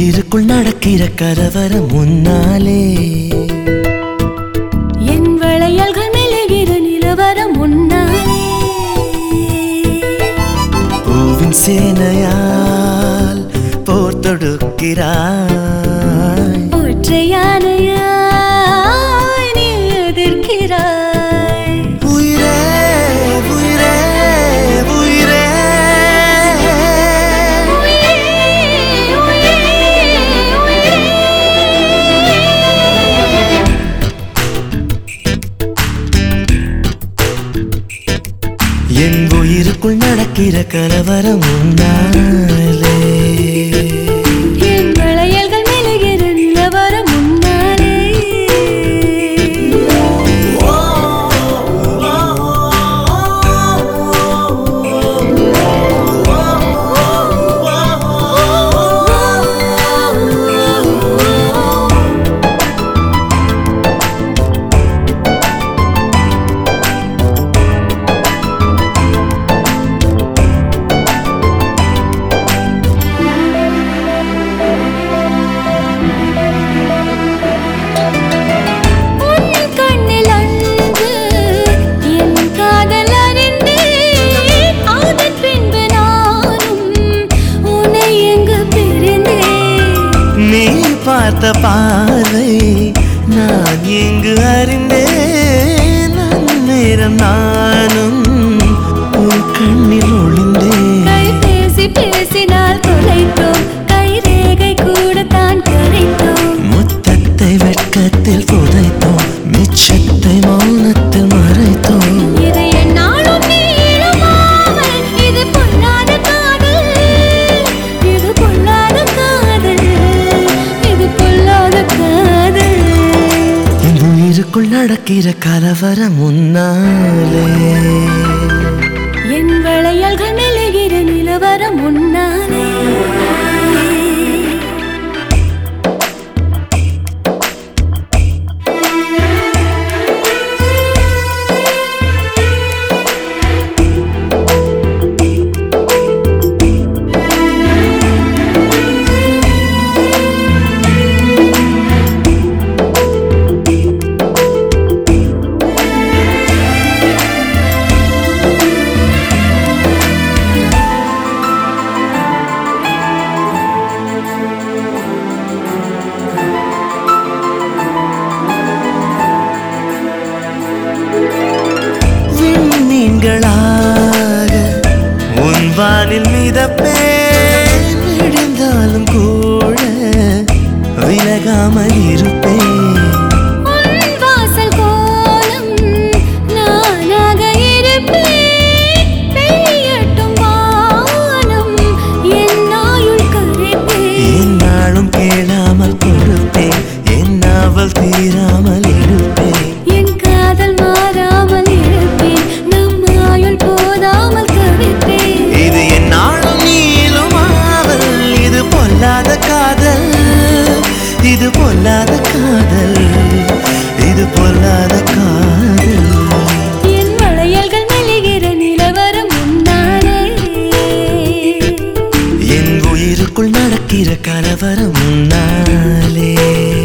உயிருக்குள் நடக்கிற கலவரம் முன்னாலே என் வளையல்கள் மெழுகிற நிலவரம் முன்னாலே பூவின் சேனையால் போர் தொடுக்கிறாய் ஒற்றையானையாய் நீ எதிர்க்கிறாய் உயிரே உயிரே உயிரே என் உயிருக்குள் நடக்கிற கலவரம் முன்னாலே என் வளையல்கள் மெழுகிற நிலவரம் முன்னாலே உன் கண்ணில் அன்று என் காதல் அறிந்தேன் அதன் பின்பு நானும் உன்னை எங்கு பிரிந்தேன் நீ பார்த்த பார்வை நான் எங்கு அறிந்தேன் அந்நேரம் நானும் உன் கண்ணில் ஒளிந்தேன் கை பேசி பேசினால் தொலைத்தோம் கை ரேகை கூட தான் கரைத்தோம் முத்தத்தை வெட்கத்தில் புதைத்தோம் மிச்சத்தை மௌனத்தில் மறைத்தோம் இது என்னாலும் நீளமாமல் இது பொல்லாத காதல் இது பொல்லாத காதல் இது பொல்லாத காதல் என் உயிருக்குள் நடக்கிற கலவரம் முன்னாலே என் வளையல்கள் மெழுகிற நிலவரம் முன்னாலே விண்மீன்களாக உன் வானில் மிதப்பேன் விழுந்தாலும் கூட விலகாமல் இருப்பேன் உன் வாசல் கோலம் நானாக இருப்பேன் பெய்யட்டும் வானம் என் ஆயுள் கரைப்பேன் என்னாலும் கேளாமல் கொடுப்பேன் என் நாவல் தீராமல் இருப்பேன் என் காதல் மாறாமல் இருப்பேன் நம் ஆயுள் போதாமல் தவிப்பேன் இது என்னாலும் நீளும் ஆவல் இது பொல்லாத காதல் இது பொல்லாத காதல் இது பொல்லாத காதல் என் வளையல்கள் மெழுகிற நிலவரம் முன்னாலே என் உயிருக்குள் நடக்கிற கலவரம் முன்னாலே